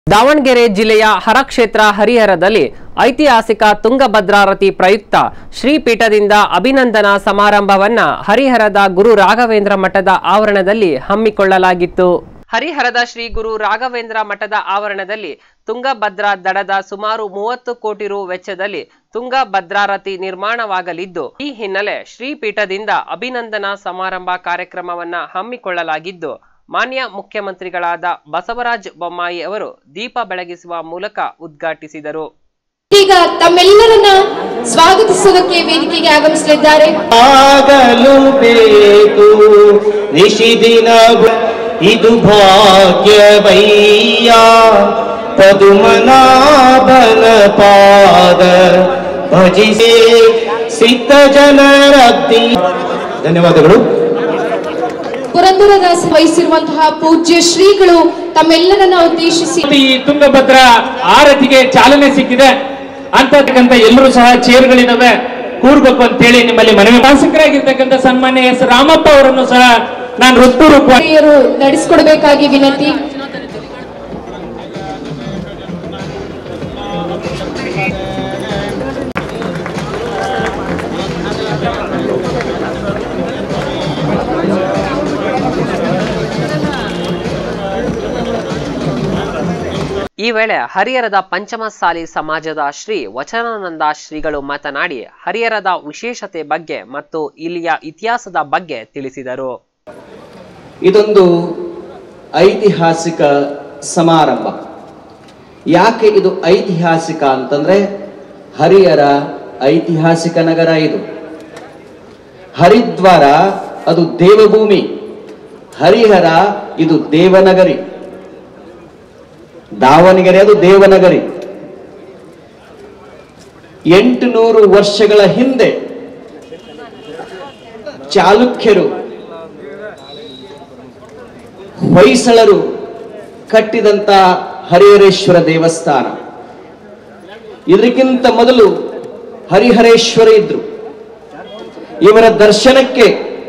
ದಾವಣಗೆರೆ ಜಿಲ್ಲೆಯ ಹರಕ್ಷೇತ್ರ ಹರಿಹರದಲ್ಲಿ ಐತಿಹಾಸಿಕ ತುಂಗಭದ್ರಾರತಿ ಪ್ರಯುಕ್ತ ಶ್ರೀಪೀಠದಿಂದ ಅಭಿನಂದನಾ ಸಮಾರಂಭವನ್ನ ಹರಿಹರದ ಗುರು ರಾಘವೇಂದ್ರ ಮಠದ ಆವರಣದಲ್ಲಿ ಹಮ್ಮಿಕೊಳ್ಳಲಾಗಿತ್ತು ಹರಿಹರದ ಶ್ರೀ ಗುರು ರಾಘವೇಂದ್ರ ಮಠದ ಆವರಣದಲ್ಲಿ ತುಂಗಭದ್ರಾ ದಡದ ಸುಮಾರು ಮೂವತ್ತು ಕೋಟಿ ರು ವೆಚ್ಚದಲ್ಲಿ ತುಂಗಭದ್ರಾರತಿ ನಿರ್ಮಾಣವಾಗಲಿದ್ದು ಈ ಹಿನ್ನೆಲೆ ಶ್ರೀಪೀಠದಿಂದ ಅಭಿನಂದನಾ ಸಮಾರಂಭ ಕಾರ್ಯಕ್ರಮವನ್ನ ಹಮ್ಮಿಕೊಳ್ಳಲಾಗಿದ್ದು ಮಾನ್ಯ ಮುಖ್ಯಮಂತ್ರಿಗಳಾದ ಬಸವರಾಜ ಬೊಮ್ಮಾಯಿ ಅವರು ದೀಪ ಬೆಳಗಿಸುವ ಮೂಲಕ ಉದ್ಘಾಟಿಸಿದರು ಈಗ ತಮ್ಮೆಲ್ಲರನ್ನ ಸ್ವಾಗತಿಸೋದಕ್ಕೆ ವೇದಿಕೆಗೆ ಆಗಮಿಸಲಿದ್ದಾರೆ ಆಗಲು ಬೇಕು ನಿಶಿದಿನ ಇದು ಭಾಗ್ಯವಯ್ಯ ಪದುಮನಾಭನ ಪಾದ ಭಜಿಸೆ ಸಿದ್ಧ ಜನರದ್ದಿ ಧನ್ಯವಾದಗಳು ಪುರಂದರದಾಸ ವಹಿಸಿರುವಂತಹ ಪೂಜ್ಯ ಶ್ರೀಗಳು ತಮ್ಮೆಲ್ಲರನ್ನ ಉದ್ದೇಶಿಸಿ ಈ ತುಂಗಭದ್ರಾ ಆರತಿಗೆ ಚಾಲನೆ ಸಿಕ್ಕಿದೆ ಅಂತಕ್ಕಂಥ ಎಲ್ಲರೂ ಸಹ ಚೇರ್ಗಳಿದಾವೆ ಕೂರ್ಬೇಕು ಅಂತೇಳಿ ನಿಮ್ಮಲ್ಲಿ ಮನವಿ ಶಾಸಕರಾಗಿರ್ತಕ್ಕಂಥ ಸನ್ಮಾನ್ಯ ಎಸ್ ರಾಮಪ್ಪ ಅವರನ್ನು ಸಹ ನಾನು ಹೃತ್ಪೂರ್ವಕವಾಗಿ ಹಿರಿಯರು ನಡೆಸಿಕೊಡ್ಬೇಕಾಗಿ ವಿನಂತಿ ಈ ವೇಳೆ ಹರಿಹರದ ಪಂಚಮಸಾಲಿ ಸಮಾಜದ ಶ್ರೀ ವಚನಾನಂದ ಶ್ರೀಗಳು ಮಾತನಾಡಿ ಹರಿಹರದ ವಿಶೇಷತೆ ಬಗ್ಗೆ ಮತ್ತು ಇಲ್ಲಿಯ ಇತಿಹಾಸದ ಬಗ್ಗೆ ತಿಳಿಸಿದರು ಇದೊಂದು ಐತಿಹಾಸಿಕ ಸಮಾರಂಭ ಯಾಕೆ ಇದು ಐತಿಹಾಸಿಕ ಅಂತಂದ್ರೆ ಹರಿಹರ ಐತಿಹಾಸಿಕ ನಗರ ಇದು ಹರಿದ್ವಾರ ಅದು ದೇವಭೂಮಿ ಹರಿಹರ ಇದು ದೇವನಗರಿ ದಾವಣಗೆರೆ ಅದು ದೇವನಗರಿ ಎಂಟು ನೂರು ವರ್ಷಗಳ ಹಿಂದೆ ಚಾಲುಕ್ಯರು ಹೊಯ್ಸಳರು ಕಟ್ಟಿದಂತ ಹರಿಹರೇಶ್ವರ ದೇವಸ್ಥಾನ ಇದಕ್ಕಿಂತ ಮೊದಲು ಹರಿಹರೇಶ್ವರ ಇದ್ರು ಇವರ ದರ್ಶನಕ್ಕೆ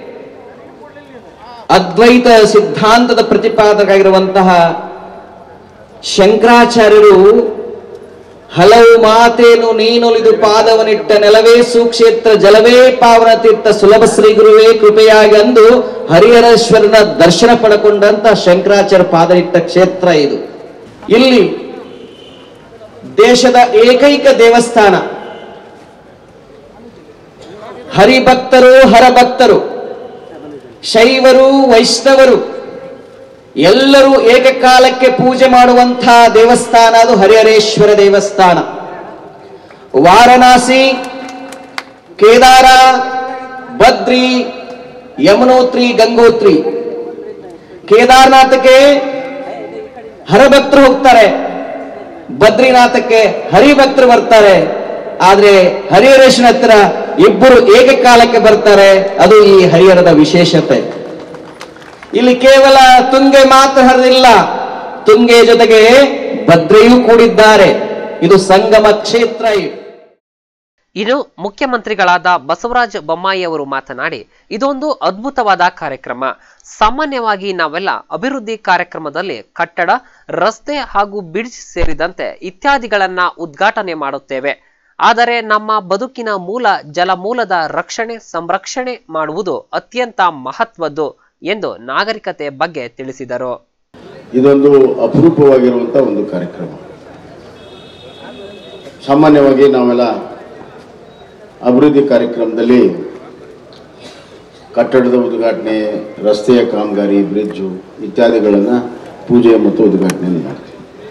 ಅದ್ವೈತ ಸಿದ್ಧಾಂತದ ಪ್ರತಿಪಾದಕರಾಗಿರುವಂತಹ ಶಂಕರಾಚಾರ್ಯರು ಹಲವು ಮಾತೇನು ನೀನೊಲಿದು ಪಾದವನಿಟ್ಟ ನೆಲವೇ ಸುಕ್ಷೇತ್ರ ಜಲವೇ ಪಾವನ ತೀರ್ಥ ಸುಲಭ ಶ್ರೀ ಗುರುವೇ ಕೃಪೆಯಾಗಿ ಅಂದು ಹರಿಹರೇಶ್ವರನ ದರ್ಶನ ಪಡ್ಕೊಂಡಂತ ಶಂಕರಾಚಾರ್ಯ ಪಾದನಿಟ್ಟ ಕ್ಷೇತ್ರ ಇದು ಇಲ್ಲಿ ದೇಶದ ಏಕೈಕ ದೇವಸ್ಥಾನ ಹರಿಭಕ್ತರು ಹರಭಕ್ತರು ಶೈವರು ವೈಷ್ಣವರು ಎಲ್ಲರೂ ಏಕಕಾಲಕ್ಕೆ ಪೂಜೆ ಮಾಡುವಂತಹ ದೇವಸ್ಥಾನ ಅದು ಹರಿಹರೇಶ್ವರ ದೇವಸ್ಥಾನ ವಾರಣಾಸಿ ಕೇದಾರ ಬದ್ರಿ ಯಮುನೋತ್ರಿ ಗಂಗೋತ್ರಿ ಕೇದಾರನಾಥಕ್ಕೆ ಹರಭಕ್ತರು ಹೋಗ್ತಾರೆ ಬದ್ರಿನಾಥಕ್ಕೆ ಹರಿಭಕ್ತರು ಬರ್ತಾರೆ ಆದ್ರೆ ಹರಿಹರೇಶ್ವರ ಹತ್ರ ಇಬ್ಬರು ಏಕಕಾಲಕ್ಕೆ ಬರ್ತಾರೆ ಅದು ಈ ಹರಿಹರದ ವಿಶೇಷತೆ ಇಲ್ಲಿ ಕೇವಲ ತುಂಗೆ ಮಾತ್ರ ಹರಿದಿಲ್ಲ ತುಂಗೆ ಜೊತೆಗೆ ಭದ್ರೆಯೂ ಕೂಡಿದ್ದಾರೆ ಇದು ಸಂಗಮ ಕ್ಷೇತ್ರ ಇದು ಇನ್ನು ಮುಖ್ಯಮಂತ್ರಿಗಳಾದ ಬಸವರಾಜ ಬೊಮ್ಮಾಯಿ ಅವರು ಮಾತನಾಡಿ ಇದೊಂದು ಅದ್ಭುತವಾದ ಕಾರ್ಯಕ್ರಮ ಸಾಮಾನ್ಯವಾಗಿ ನಾವೆಲ್ಲ ಅಭಿವೃದ್ಧಿ ಕಾರ್ಯಕ್ರಮದಲ್ಲಿ ಕಟ್ಟಡ ರಸ್ತೆ ಹಾಗೂ ಬ್ರಿಡ್ಜ್ ಸೇರಿದಂತೆ ಇತ್ಯಾದಿಗಳನ್ನ ಉದ್ಘಾಟನೆ ಮಾಡುತ್ತೇವೆ ಆದರೆ ನಮ್ಮ ಬದುಕಿನ ಮೂಲ ಜಲಮೂಲದ ರಕ್ಷಣೆ ಸಂರಕ್ಷಣೆ ಮಾಡುವುದು ಅತ್ಯಂತ ಮಹತ್ವದ್ದು ಎಂದು ನಾಗರಿಕತೆ ಬಗ್ಗೆ ತಿಳಿಸಿದರು ಇದೊಂದು ಅಪರೂಪವಾಗಿರುವಂಥ ಒಂದು ಕಾರ್ಯಕ್ರಮ ಸಾಮಾನ್ಯವಾಗಿ ನಾವೆಲ್ಲ ಅಭಿವೃದ್ಧಿ ಕಾರ್ಯಕ್ರಮದಲ್ಲಿ ಕಟ್ಟಡದ ಉದ್ಘಾಟನೆ ರಸ್ತೆಯ ಕಾಮಗಾರಿ ಬ್ರಿಡ್ಜು ಇತ್ಯಾದಿಗಳನ್ನು ಪೂಜೆ ಮತ್ತು ಉದ್ಘಾಟನೆಯನ್ನು ಮಾಡ್ತೀವಿ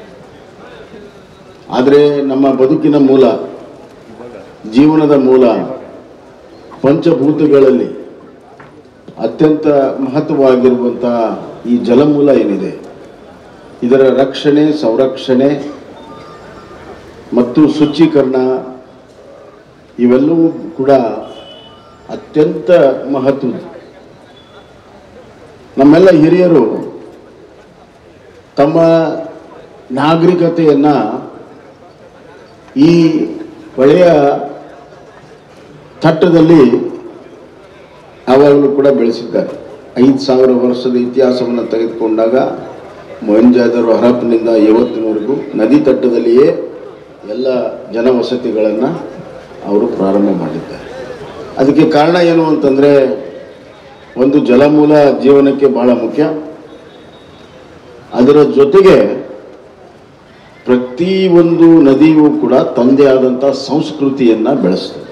ಆದರೆ ನಮ್ಮ ಬದುಕಿನ ಮೂಲ ಜೀವನದ ಮೂಲ ಪಂಚಭೂತಗಳಲ್ಲಿ ಅತ್ಯಂತ ಮಹತ್ವವಾಗಿರುವಂತಹ ಈ ಜಲಮೂಲ ಏನಿದೆ ಇದರ ರಕ್ಷಣೆ ಸಂರಕ್ಷಣೆ ಮತ್ತು ಶುಚೀಕರಣ ಇವೆಲ್ಲವೂ ಕೂಡ ಅತ್ಯಂತ ಮಹತ್ವದ ನಮ್ಮೆಲ್ಲ ಹಿರಿಯರು ತಮ್ಮ ನಾಗರಿಕತೆಯನ್ನ ಈ ಹೊಳೆಯ ತಟ್ಟದಲ್ಲಿ ಯಾವಾಗಲೂ ಕೂಡ ಬೆಳೆಸಿದ್ದಾರೆ ಐದು ಸಾವಿರ ವರ್ಷದ ಇತಿಹಾಸವನ್ನು ತೆಗೆದುಕೊಂಡಾಗ ಮೊಹಂಜಾದರು ಹರಪ್ಪನಿಂದ ಇವತ್ತಿನವರೆಗೂ ನದಿ ತಟ್ಟದಲ್ಲಿಯೇ ಎಲ್ಲ ಜನವಸತಿಗಳನ್ನು ಅವರು ಪ್ರಾರಂಭ ಮಾಡಿದ್ದಾರೆ ಅದಕ್ಕೆ ಕಾರಣ ಏನು ಅಂತಂದರೆ ಒಂದು ಜಲಮೂಲ ಜೀವನಕ್ಕೆ ಬಹಳ ಮುಖ್ಯ ಅದರ ಜೊತೆಗೆ ಪ್ರತಿಯೊಂದು ನದಿಯೂ ಕೂಡ ತಂದೆ ಆದಂಥ ಸಂಸ್ಕೃತಿಯನ್ನು ಬೆಳೆಸ್ತದೆ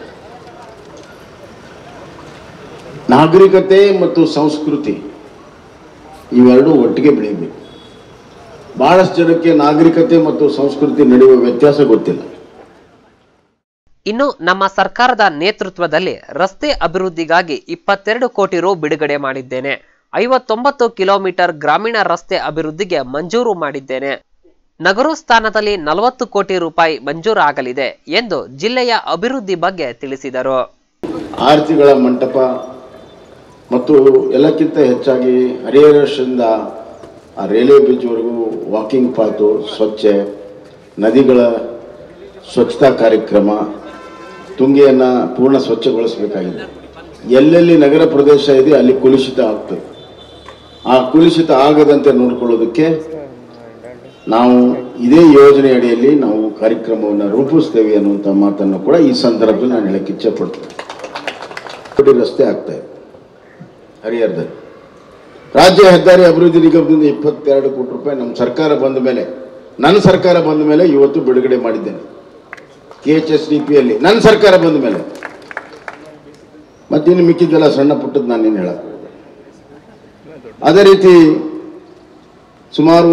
ನಾಗರಿಕತೆ ಮತ್ತು ಸಂಸ್ಕೃತಿ ಇವೆರಡೂ ಒಟ್ಟಿಗೆ ಬೆಳೀಬೇಕು ಬಹಳಷ್ಟು ಜನಕ್ಕೆ ನಾಗರಿಕತೆ ಮತ್ತು ಸಂಸ್ಕೃತಿ ನಡುವೆ ವ್ಯತ್ಯಾಸ ಗೊತ್ತಿಲ್ಲ ಇನ್ನು ನಮ್ಮ ಸರ್ಕಾರದ ನೇತೃತ್ವದಲ್ಲಿ ರಸ್ತೆ ಅಭಿವೃದ್ಧಿಗಾಗಿ ಇಪ್ಪತ್ತೆರಡು ಕೋಟಿ ರು ಬಿಡುಗಡೆ ಮಾಡಿದ್ದೇನೆ ಐವತ್ತೊಂಬತ್ತು ಕಿಲೋಮೀಟರ್ ಗ್ರಾಮೀಣ ರಸ್ತೆ ಅಭಿವೃದ್ಧಿಗೆ ಮಂಜೂರು ಮಾಡಿದ್ದೇನೆ ನಗರ ಸ್ಥಾನದಲ್ಲಿ ನಲವತ್ತು ಕೋಟಿ ರೂಪಾಯಿ ಮಂಜೂರಾಗಲಿದೆ ಎಂದು ಜಿಲ್ಲೆಯ ಅಭಿವೃದ್ಧಿ ಬಗ್ಗೆ ತಿಳಿಸಿದರು ಆರತಿಗಳ ಮಂಟಪ ಮತ್ತು ಎಲ್ಲಕ್ಕಿಂತ ಹೆಚ್ಚಾಗಿ ಹರಿಹರಶಿಂದ ಆ ರೈಲ್ವೆ ಬ್ರಿಡ್ಜ್ವರೆಗೂ ವಾಕಿಂಗ್ ಪಾತು ಸ್ವಚ್ಛ ನದಿಗಳ ಸ್ವಚ್ಛತಾ ಕಾರ್ಯಕ್ರಮ ತುಂಗೆಯನ್ನು ಪೂರ್ಣ ಸ್ವಚ್ಛಗೊಳಿಸಬೇಕಾಗಿದೆ ಎಲ್ಲೆಲ್ಲಿ ನಗರ ಪ್ರದೇಶ ಇದೆ ಅಲ್ಲಿ ಕುಲುಷಿತ ಆಗ್ತದೆ ಆ ಕುಲುಷಿತ ಆಗದಂತೆ ನೋಡಿಕೊಳ್ಳೋದಕ್ಕೆ ನಾವು ಇದೇ ಯೋಜನೆ ಅಡಿಯಲ್ಲಿ ನಾವು ಕಾರ್ಯಕ್ರಮವನ್ನು ರೂಪಿಸ್ತೇವೆ ಅನ್ನುವಂಥ ಮಾತನ್ನು ಕೂಡ ಈ ಸಂದರ್ಭದಲ್ಲಿ ನಾನು ಹೇಳಕ್ಕೆ ಇಚ್ಛೆ ಪಡ್ತೇನೆ ಕೋಟಿ ರಸ್ತೆ ಆಗ್ತಾ ಇದೆ ಹರಿಹರದಲ್ಲಿ ರಾಜ್ಯ ಹೆದ್ದಾರಿ ಅಭಿವೃದ್ಧಿ ನಿಗಮದಿಂದ ಇಪ್ಪತ್ತೆರಡು ಕೋಟಿ ರೂಪಾಯಿ ನಮ್ಮ ಸರ್ಕಾರ ಬಂದ ಮೇಲೆ ನನ್ನ ಸರ್ಕಾರ ಬಂದ ಮೇಲೆ ಇವತ್ತು ಬಿಡುಗಡೆ ಮಾಡಿದ್ದೇನೆ ಕೆ ಎಚ್ ಎಸ್ ಡಿ ಪಿಯಲ್ಲಿ ನನ್ನ ಸರ್ಕಾರ ಬಂದ ಮೇಲೆ ಮತ್ತಿನ್ನು ಮಿಕ್ಕಿದ್ದೆಲ್ಲ ಸಣ್ಣ ಪುಟ್ಟದ್ದು ನಾನೇನು ಹೇಳಕ್ಕೆ ಹೋಗಲ್ಲ. ಅದೇ ರೀತಿ ಸುಮಾರು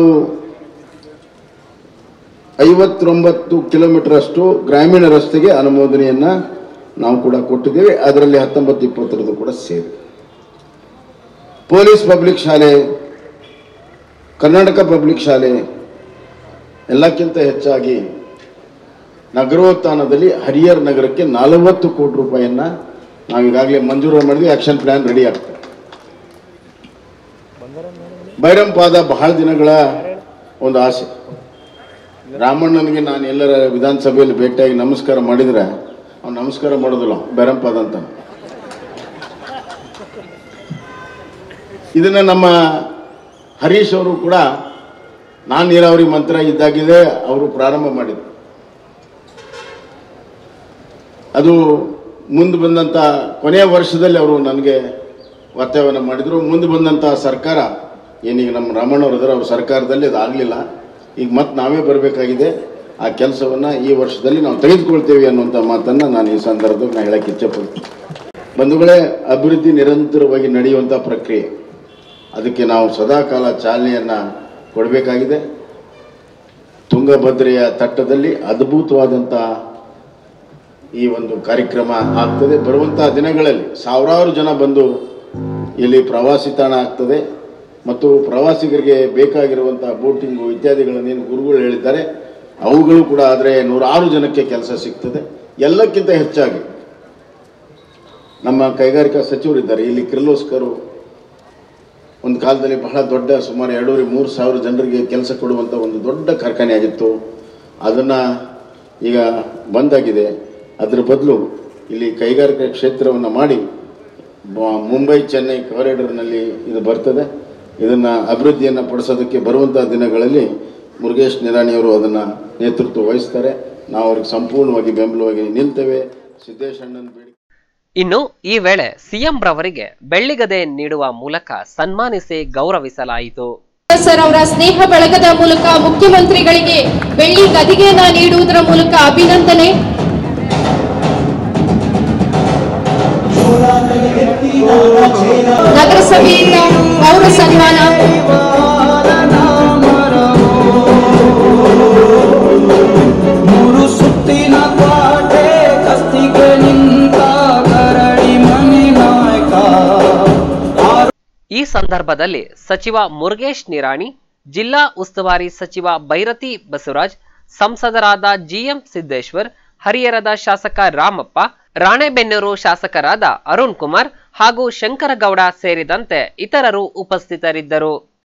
ಐವತ್ತೊಂಬತ್ತು ಕಿಲೋಮೀಟರ್ ಅಷ್ಟು ಗ್ರಾಮೀಣ ರಸ್ತೆಗೆ ಅನುಮೋದನೆಯನ್ನ ನಾವು ಕೂಡ ಕೊಟ್ಟಿದ್ದೇವೆ ಅದರಲ್ಲಿ ಹತ್ತೊಂಬತ್ತು ಇಪ್ಪತ್ತರದ್ದು ಕೂಡ ಸೇರಿ ಪೊಲೀಸ್ ಪಬ್ಲಿಕ್ ಶಾಲೆ ಕರ್ನಾಟಕ ಪಬ್ಲಿಕ್ ಶಾಲೆ ಎಲ್ಲಕ್ಕಿಂತ ಹೆಚ್ಚಾಗಿ ನಗರೋತ್ಥಾನದಲ್ಲಿ ಹರಿಹರ್ ನಗರಕ್ಕೆ ನಲವತ್ತು ಕೋಟಿ ರೂಪಾಯಿಯನ್ನ ನಾವು ಈಗಾಗಲೇ ಮಂಜೂರು ಮಾಡಿದ್ವಿ ಆಕ್ಷನ್ ಪ್ಲಾನ್ ರೆಡಿ ಆಗ್ತದೆ ಬೈರಂಪಾದ ಬಹಳ ದಿನಗಳ ಒಂದು ಆಸೆ ರಾಮಣ್ಣನಿಗೆ ನಾನು ಎಲ್ಲರ ವಿಧಾನಸಭೆಯಲ್ಲಿ ಭೇಟಿಯಾಗಿ ನಮಸ್ಕಾರ ಮಾಡಿದ್ರೆ ಅವ್ನು ನಮಸ್ಕಾರ ಮಾಡೋದಿಲ್ಲ ಬೈರಂಪಾದ ಅಂತ ಇದನ್ನ ನಮ್ಮ ಹರೀಶ್ ಅವರು ಕೂಡ ನಾನು ನೀರಾವರಿ ಮಂತ್ರ ಇದ್ದಾಗಿದೆ ಅವರು ಪ್ರಾರಂಭ ಮಾಡಿದ್ರು ಅದು ಮುಂದೆ ಬಂದಂಥ ಕೊನೆಯ ವರ್ಷದಲ್ಲಿ ಅವರು ನನಗೆ ಒತ್ತಾಯವನ್ನು ಮಾಡಿದರು ಮುಂದೆ ಬಂದಂಥ ಸರ್ಕಾರ ಏನೀಗ ನಮ್ಮ ರಾಮಣ್ಣವ್ರು ಇದ್ದಾರೆ ಅವ್ರ ಸರ್ಕಾರದಲ್ಲಿ ಅದು ಆಗಲಿಲ್ಲ ಈಗ ಮತ್ತೆ ನಾವೇ ಬರಬೇಕಾಗಿದೆ ಆ ಕೆಲಸವನ್ನು ಈ ವರ್ಷದಲ್ಲಿ ನಾವು ತೆಗೆದುಕೊಳ್ತೇವೆ ಅನ್ನುವಂಥ ಮಾತನ್ನು ನಾನು ಈ ಸಂದರ್ಭದಲ್ಲಿ ನಾನು ಹೇಳಕ್ಕೆ ಇಚ್ಛೆಪಡ್ತೀನಿ ಬಂಧುಗಳೇ ಅಭಿವೃದ್ಧಿ ನಿರಂತರವಾಗಿ ನಡೆಯುವಂಥ ಪ್ರಕ್ರಿಯೆ ಅದಕ್ಕೆ ನಾವು ಸದಾಕಾಲ ಚಾಲನೆಯನ್ನು ಕೊಡಬೇಕಾಗಿದೆ ತುಂಗಭದ್ರೆಯ ತಟ್ಟದಲ್ಲಿ ಅದ್ಭುತವಾದಂಥ ಈ ಒಂದು ಕಾರ್ಯಕ್ರಮ ಆಗ್ತದೆ ಬರುವಂತಹ ದಿನಗಳಲ್ಲಿ ಸಾವಿರಾರು ಜನ ಬಂದು ಇಲ್ಲಿ ಪ್ರವಾಸಿ ತಾಣ ಆಗ್ತದೆ ಮತ್ತು ಪ್ರವಾಸಿಗರಿಗೆ ಬೇಕಾಗಿರುವಂತಹ ಬೋಟಿಂಗು ಇತ್ಯಾದಿಗಳನ್ನೇನು ಗುರುಗಳು ಹೇಳಿದ್ದಾರೆ ಅವುಗಳು ಕೂಡ ಆದರೆ ನೂರಾರು ಜನಕ್ಕೆ ಕೆಲಸ ಸಿಗ್ತದೆ ಎಲ್ಲಕ್ಕಿಂತ ಹೆಚ್ಚಾಗಿ ನಮ್ಮ ಕೈಗಾರಿಕಾ ಸಚಿವರಿದ್ದಾರೆ ಇಲ್ಲಿ ಕಿರ್ಲೋಸ್ಕರು ಒಂದು ಕಾಲದಲ್ಲಿ ಬಹಳ ದೊಡ್ಡ ಸುಮಾರು ಎರಡೂವರೆ ಮೂರು ಸಾವಿರ ಜನರಿಗೆ ಕೆಲಸ ಕೊಡುವಂಥ ಒಂದು ದೊಡ್ಡ ಕಾರ್ಖಾನೆ ಆಗಿತ್ತು ಅದನ್ನು ಈಗ ಬಂದಾಗಿದೆ ಅದರ ಬದಲು ಇಲ್ಲಿ ಕೈಗಾರಿಕಾ ಕ್ಷೇತ್ರವನ್ನು ಮಾಡಿ ಬ- ಮುಂಬೈ ಚೆನ್ನೈ ಕಾರಿಡಾರ್ನಲ್ಲಿ ಇದು ಬರ್ತದೆ ಇದನ್ನು ಅಭಿವೃದ್ಧಿಯನ್ನು ಪಡಿಸೋದಕ್ಕೆ ಬರುವಂಥ ದಿನಗಳಲ್ಲಿ ಮುರುಗೇಶ್ ನಿರಾಣಿಯವರು ಅದನ್ನು ನೇತೃತ್ವ ವಹಿಸ್ತಾರೆ ನಾವು ಅವ್ರಿಗೆ ಸಂಪೂರ್ಣವಾಗಿ ಬೆಂಬಲವಾಗಿ ನಿಲ್ತೇವೆ ಸಿದ್ದೇಶ್ ಅಣ್ಣನ ಬೇಡಿಕೆ ಇನ್ನು ಈ ವೇಳೆ ಸಿಎಂ ರವರಿಗೆ ಬೆಳ್ಳಿಗದೆ ನೀಡುವ ಮೂಲಕ ಸನ್ಮಾನಿಸಿ ಗೌರವಿಸಲಾಯಿತು ಸರ್ ಅವರ ಸ್ನೇಹ ಬಳಗದ ಮೂಲಕ ಮುಖ್ಯಮಂತ್ರಿಗಳಿಗೆ ಬೆಳ್ಳಿ ಗದಿಗೆಯನ್ನ ನೀಡುವುದರ ಮೂಲಕ ಅಭಿನಂದನೆ ನಗರಸಭೆಯಿಂದ ಗೌರವ ಸನ್ಮಾನ ಮೂರು ಸುತ್ತಿನ ಕೋಟೆ ಕಸ್ತಿಗೆ ನಿಂತ ಕರಡಿ ಮನೆ ನಾಯಕ ಈ ಸಂದರ್ಭದಲ್ಲಿ ಸಚಿವ ಮುರುಗೇಶ್ ನಿರಾಣಿ ಜಿಲ್ಲಾ ಉಸ್ತುವಾರಿ ಸಚಿವ ಭೈರತಿ ಬಸವರಾಜ್ ಸಂಸದರಾದ ಜಿಎಂ ಸಿದ್ದೇಶ್ವರ್ ಹರಿಹರದ ಶಾಸಕ ರಾಮಪ್ಪ ರಾಣೆಬೆನ್ನೂರು ಶಾಸಕರಾದ ಅರುಣ್ ಕುಮಾರ್ ಹಾಗೂ ಶಂಕರಗೌಡ ಸೇರಿದಂತೆ ಇತರರು ಉಪಸ್ಥಿತರಿದ್ದರು